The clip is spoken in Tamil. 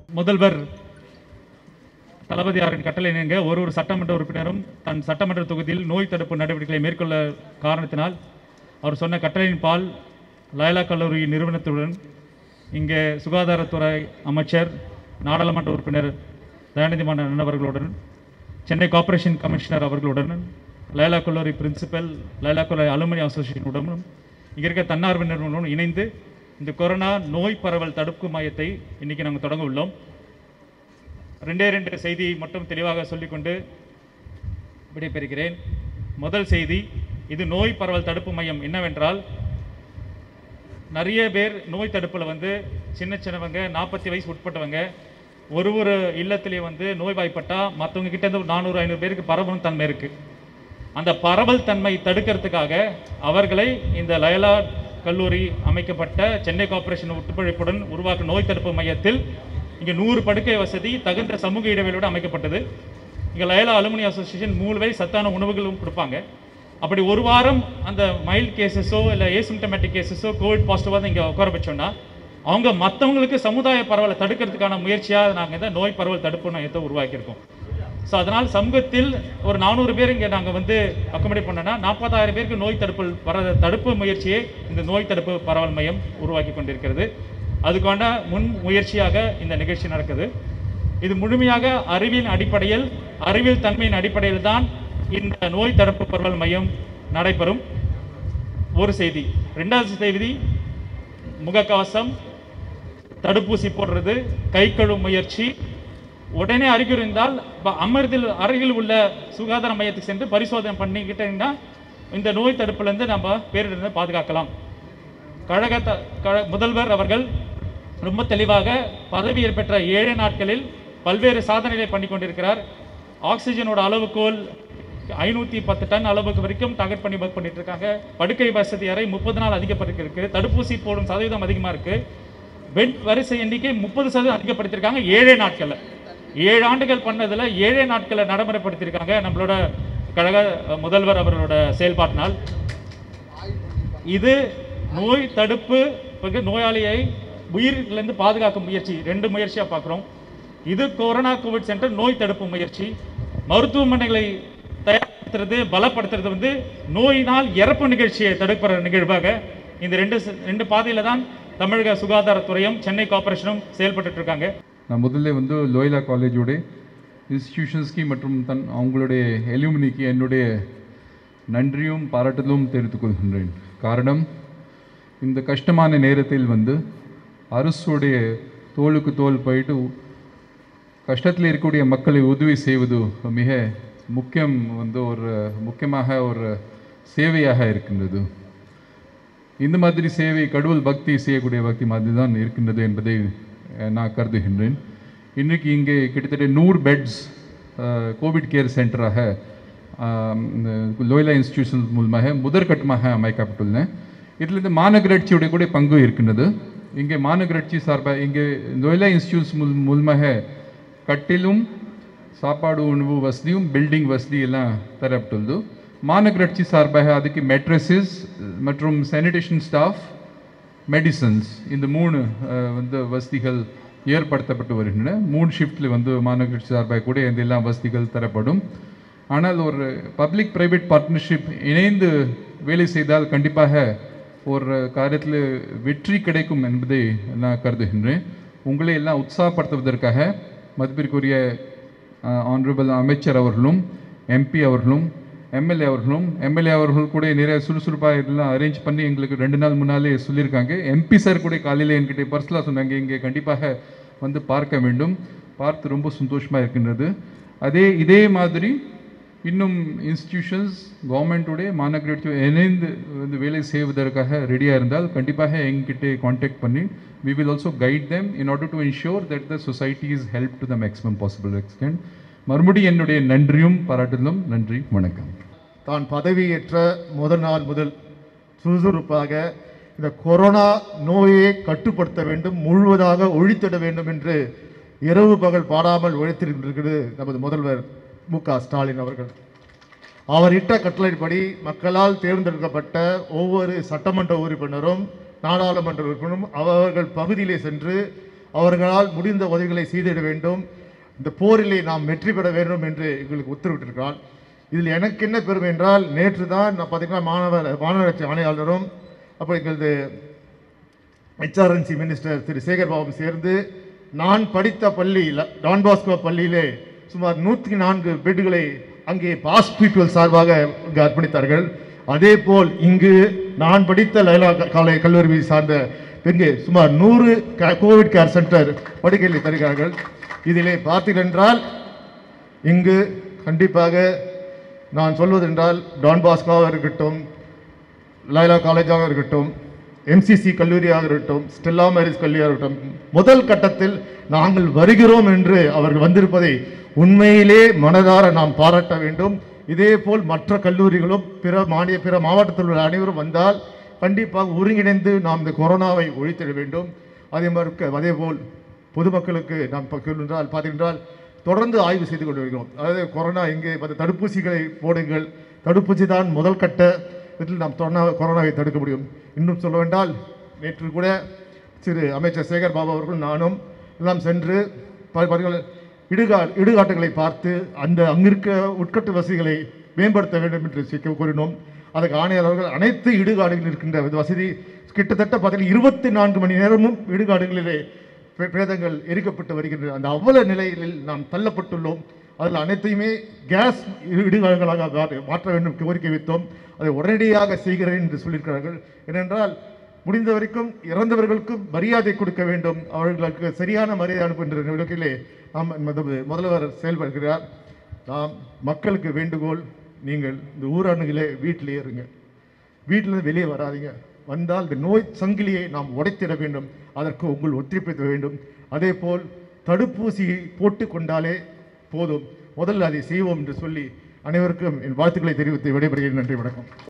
முதல்வர் தளபதியாரின் கட்டளை இணங்க ஒரு ஒரு சட்டமன்ற உறுப்பினரும் தன் சட்டமன்ற தொகுதியில் நோய் தடுப்பு நடவடிக்கைகளை மேற்கொள்ள காரணத்தினால் அவர் சொன்ன கட்டளையின் பால் லயலா கல்லூரி நிறுவனத்துடன் இங்கே சுகாதாரத்துறை அமைச்சர் நாடாளுமன்ற உறுப்பினர் தயாநிதி மாறன் அவர்களுடன் சென்னை கார்ப்பரேஷன் கமிஷனர் அவர்களுடன் லயலா கல்லூரி பிரின்சிபல் லயலா கல்லூரி அலுமினி அசோசியேஷனுடனும் இங்கே இருக்க தன்னார்வ நிறுவனங்களுடன் இணைந்து இந்த கொரோனா நோய் பரவல் தடுப்பு மையத்தை இன்னைக்கு நாங்கள் தொடங்க உள்ளோம் ரெண்டே ரெண்டு செய்தி மட்டும் தெளிவாக சொல்லிக்கொண்டு விடைபெறுகிறேன் முதல் செய்தி இது நோய் பரவல் தடுப்பு மையம் என்னவென்றால் நிறைய பேர் நோய் தடுப்பில் வந்து சின்ன சின்னவங்க நாற்பத்தி வயசு உட்பட்டவங்க ஒரு ஒரு இல்லத்திலே வந்து நோய்வாய்ப்பட்டா மற்றவங்க கிட்ட இருந்து நானூறு ஐநூறு பேருக்கு பரவலும் தன்மை இருக்கு அந்த பரவல் தன்மை தடுக்கிறதுக்காக அவர்களை இந்த லயலா கல்லூரி அமைக்கப்பட்ட சென்னை கார்ப்பரேஷன் ஒத்துழைப்புடன் உருவாக்கும் நோய் தடுப்பு மையத்தில் இங்கே நூறு படுக்கை வசதி தகுந்த சமூக இடைவெளியோடு அமைக்கப்பட்டது இங்கே லயலா அலுமினி அசோசியேஷன் மூணு வேளை சத்தான உணவுகளும் கொடுப்பாங்க அப்படி ஒரு வாரம் அந்த மைல்ட் கேசஸோ இல்லை ஏசிம்டமேட்டிக் கேசஸோ கோவிட் பாசிட்டிவாக இங்கே உட்கார வச்சோம்னா அவங்க மற்றவங்களுக்கு சமுதாய பரவலை தடுக்கிறதுக்கான முயற்சியாக நாங்கள் இந்த நோய் பரவல் தடுப்பு மையத்தை உருவாக்கியிருக்கோம் ஸோ அதனால் சமூகத்தில் ஒரு நானூறு பேர் இங்கே நாங்கள் வந்து அக்கமடேட் பண்ணோன்னா நாற்பதாயிரம் பேருக்கு நோய் தடுப்பு பர தடுப்பு முயற்சியை இந்த நோய் தடுப்பு பரவல் மையம் உருவாக்கி கொண்டிருக்கிறது அதுக்கான முன் முயற்சியாக இந்த நிகழ்ச்சி நடக்குது இது முழுமையாக அறிவியல் அடிப்படையில் அறிவியல் தன்மையின் அடிப்படையில் தான் இந்த நோய் தடுப்பு பரவல் மையம் நடைபெறும் ஒரு செய்தி ரெண்டாவது செய்தி முகக்கவசம் தடுப்பூசி போடுறது கை கழுவும் முயற்சி உடனே அறிகுறி இருந்தால் ப- அமர்தில் அருகில் உள்ள சுகாதார மையத்துக்கு சென்று பரிசோதனை பண்ணிக்கிட்டீங்கன்னா இந்த நோய் தடுப்புலேருந்து நம்ம பேரிடருந்து பாதுகாக்கலாம் கழக த- கழ- முதல்வர் அவர்கள் ரொம்ப தெளிவாக பதவியேற் பெற்ற ஏழு நாட்களில் பல்வேறு சாதனைகளை பண்ணி கொண்டிருக்கிறார் ஆக்சிஜனோட அளவுகோல் ஐநூற்றி பத்து டன் அளவுக்கு வரைக்கும் டார்கெட் பண்ணி ஒர்க் பண்ணிட்டு இருக்காங்க படுக்கை வசதி அறை முப்பது நாள் அதிகப்படுத்திருக்கு தடுப்பூசி போடும் சதவீதம் அதிகமாக இருக்கு பெட் வரிசை எண்ணிக்கை முப்பது சதவீதம் அதிகப்படுத்தியிருக்காங்க ஏழே நாட்களில் ஏழு ஆண்டுகள் பண்ணதுல ஏழே நாட்களில் நடைமுறைப்படுத்தியிருக்காங்க நம்மளோட கழக அஹ், முதல்வர் அவர்களோட செயல்பாட்டினால் இது நோய் தடுப்பு பிறகு நோயாளியை உயிரிலிருந்து பாதுகாக்கும் முயற்சி ரெண்டு முயற்சியா பார்க்குறோம் இது கொரோனா கோவிட் சென்டர் நோய் தடுப்பு முயற்சி மருத்துவமனைகளை தயார்படுத்துறது பலப்படுத்துறது வந்து நோயினால் இறப்பு நிகழ்ச்சியை தடுக்கிற நிகழ்வாக இந்த ரெண்டு ச- ரெண்டு பாதையில தான் தமிழக சுகாதாரத்துறையும் சென்னை கார்ப்பரேஷனும் செயல்பட்டு இருக்காங்க நான் முதல்ல வந்து லோயலா காலேஜோட இன்ஸ்டிடியூஷன்ஸ்க்கு மற்றும் தன் அவங்களுடைய எலுமினிக்கு என்னுடைய நன்றியும் பாராட்டுதலும் தெரிவித்துக் கொள்கின்றேன் காரணம் இந்த கஷ்டமான நேரத்தில் வந்து அரசுடைய தோளுக்கு தோல் போயிட்டு கஷ்டத்தில் இருக்கக்கூடிய மக்களை உதவி செய்வது மிக முக்கியம் வந்து ஒரு முக்கியமாக ஒரு சேவையாக இருக்கின்றது இந்த மாதிரி சேவை கடவுள் பக்தி செய்யக்கூடிய பக்தி மாதிரி தான் இருக்கின்றது என்பதை அஹ், நான் கருதுகின்றேன் இன்றைக்கு இங்கே கிட்டத்தட்ட நூறு பெட்ஸ் கோவிட் கேர் சென்டராக ஆம், இந்த லோயலா இன்ஸ்டிடியூஷன் மூலமாக முதற்கட்டமாக அமைக்கப்பட்டுள்ளன இதில் இந்த மாநகராட்சியுடைய கூட பங்கு இருக்கின்றது இங்கே மாநகராட்சி சார்பாக இங்கே லோயலா இன்ஸ்டிடியூட்ஸ் மூல் மூலமாக கட்டிலும் சாப்பாடு உணவு வசதியும் பில்டிங் வசதி எல்லாம் தரப்பட்டுள்ளது மாநகராட்சி சார்பாக அதுக்கு மெட்ரஸஸ் மற்றும் சானிடேஷன் ஸ்டாஃப் மெடிசன்ஸ் இந்த மூணு அஹ், வந்து வசதிகள் ஏற்படுத்தப்பட்டு வருகின்றன மூணு ஷிஃப்ட்டில் வந்து மாநகராட்சி சார்பாக கூட இந்த எல்லாம் வசதிகள் தரப்படும் ஆனால் ஒரு பப்ளிக் பிரைவேட் பார்ட்னர்ஷிப் இணைந்து வேலை செய்தால் கண்டிப்பாக ஒரு காரியத்தில் வெற்றி கிடைக்கும் என்பதை நான் கருதுகின்றேன் உங்களை எல்லாம் உற்சாகப்படுத்துவதற்காக மதிப்பிற்குரிய ஆனரபிள் அமைச்சர் அவர்களும் எம்பி அவர்களும் எம்எல்ஏ அவர்களும் எம்எல்ஏ அவர்கள் கூட நிறைய சுறுசுறுப்பாக இதெல்லாம் அரேஞ்ச் பண்ணி எங்களுக்கு ரெண்டு நாள் முன்னாலே சொல்லியிருக்காங்க எம்பி சார் கூட காலையில் என்கிட்ட பர்சனலாக சொன்னாங்க இங்கே கண்டிப்பாக வந்து பார்க்க வேண்டும் பார்த்து ரொம்ப சந்தோஷமாக இருக்கின்றது அதே இதே மாதிரி இன்னும் இன்ஸ்டிடியூஷன்ஸ் கவர்மெண்ட்டுடைய மாநகராட்சி இணைந்து வந்து வேலை செய்வதற்காக ரெடியாக இருந்தால் கண்டிப்பாக எங்கிட்ட காண்டாக்ட் பண்ணி we will also guide them in order to ensure that the society is helped to the maximum possible extent மறுபடியும் என்னுடைய நன்றியும் பாராட்டுதலும் நன்றி வணக்கம் தான் பதவியேற்ற முதல் நாள் முதல் சுறுசுறுப்பாக இந்த கொரோனா நோயை கட்டுப்படுத்த வேண்டும் முழுவதாக ஒழித்திட வேண்டும் என்று இரவு பகல் பாடாமல் உழைத்திருக்கிறது நமது முதல்வர் மு க ஸ்டாலின் அவர்கள் அவர் இட்ட கட்டளைப்படி மக்களால் தேர்ந்தெடுக்கப்பட்ட ஒவ்வொரு சட்டமன்ற உறுப்பினரும் நாடாளுமன்ற உறுப்பினரும் அவர்கள் பகுதியிலே சென்று அவர்களால் முடிந்த உதவிகளை செய்திட வேண்டும் இந்த போரிலே நாம் வெற்றி பெற வேண்டும் என்று எங்களுக்கு உத்தரவிட்டிருக்கிறார் இதில் எனக்கு என்ன பெருமை என்றால் நேற்று தான் நான் பார்த்தீங்கன்னா மாணவர் மாநகராட்சி ஆணையாளரும் அப்புறம் எங்களது ஹெச்ஆர்என்சி மினிஸ்டர் திரு சேகர் பாபு சேர்ந்து நான் படித்த பள்ளி ல- டான் பாஸ்கோ பள்ளியிலே சுமார் நூற்றி நான்கு பெட்டுகளை அங்கே பாஸ் பீப்புள் சார்பாக இங்கு அர்ப்பணித்தார்கள் அதே போல் இங்கு நான் படித்த லைலா க- காலை கல்லூரி சார்ந்த இங்கே சுமார் நூறு கோவிட் கேர் சென்டர் படுக்கைகளை தருகிறார்கள் இதிலே பார்த்தீர்கள் என்றால் இங்கு கண்டிப்பாக நான் சொல்வதென்றால் டான் பாஸ்கோவாக இருக்கட்டும் லைலா காலேஜாக இருக்கட்டும் எம்சிசி கல்லூரியாக இருக்கட்டும் ஸ்டெல்லா மேரிஸ் கல்லூரியாக இருக்கட்டும் முதல் கட்டத்தில் நாங்கள் வருகிறோம் என்று அவர்கள் வந்திருப்பதை உண்மையிலே மனதார நாம் பாராட்ட வேண்டும் இதேபோல் மற்ற கல்லூரிகளும் பிற மாநில பிற மாவட்டத்தில் உள்ள அனைவரும் வந்தால் கண்டிப்பாக ஒருங்கிணைந்து நாம் இந்த கொரோனாவை ஒழித்திட வேண்டும் அதே மாதிரி க- அதேபோல் பொதுமக்களுக்கு நாம் என்றால் பார்த்தீங்கன்றால் தொடர்ந்து ஆய்வு செய்து கொண்டு வருகிறோம் அதாவது கொரோனா இங்கே பார்த்து தடுப்பூசிகளை போடுங்கள் தடுப்பூசி தான் முதல் கட்ட இதில் நாம் கொரோனா கொரோனாவை தடுக்க முடியும் இன்னும் சொல்ல வேண்டால் நேற்று கூட திரு அமைச்சர் சேகர் பாபு அவர்கள் நானும் எல்லாம் சென்று பா- பாருங்கள் இடுகா இடுகாட்டுகளை பார்த்து அந்த அங்கிருக்க உட்கட்டு வசதிகளை மேம்படுத்த வேண்டும் என்று சிக்க கூறினோம் அதுக்கு ஆணையாளர்கள் அனைத்து இடுகாடுகளில் இருக்கின்ற இந்த வசதி கிட்டத்தட்ட பார்த்தீங்கன்னா இருபத்தி நான்கு மணி நேரமும் இடுகாடுகளிலே பிரே- பிரேதங்கள் எரிக்கப்பட்டு வருகின்றன அந்த அவ்வளவு நிலையில் நாம் தள்ளப்பட்டுள்ளோம் அதில் அனைத்தையுமே கேஸ் இடு- இடுகாடுகளாக மா- மாற்ற வேண்டும் கோரிக்கை வைத்தோம் அதை உடனடியாக செய்கிறேன் என்று சொல்லியிருக்கிறார்கள் ஏனென்றால் முடிந்த வரைக்கும் இறந்தவர்களுக்கு மரியாதை கொடுக்க வேண்டும் அவர்களுக்கு சரியான மரியாதை அனுப்புகின்ற நிலையிலே நாம் நமது முதல்வர் செயல்படுகிறார் நாம் மக்களுக்கு வேண்டுகோள் நீங்கள் இந்த ஊரடங்கிலே வீட்டிலேயே இருங்க வீட்டிலிருந்து வெளியே வராதீங்க வந்தால் இந்த நோய் சங்கிலியை நாம் உடைத்திட வேண்டும் அதற்கு உங்கள் ஒத்துழைப்பு வேண்டும் அதே போல் தடுப்பூசி போட்டு கொண்டாலே போதும் முதல்ல அதை செய்வோம் என்று சொல்லி அனைவருக்கும் என் வாழ்த்துக்களை தெரிவித்து விடைபெறுகிறேன் நன்றி வணக்கம்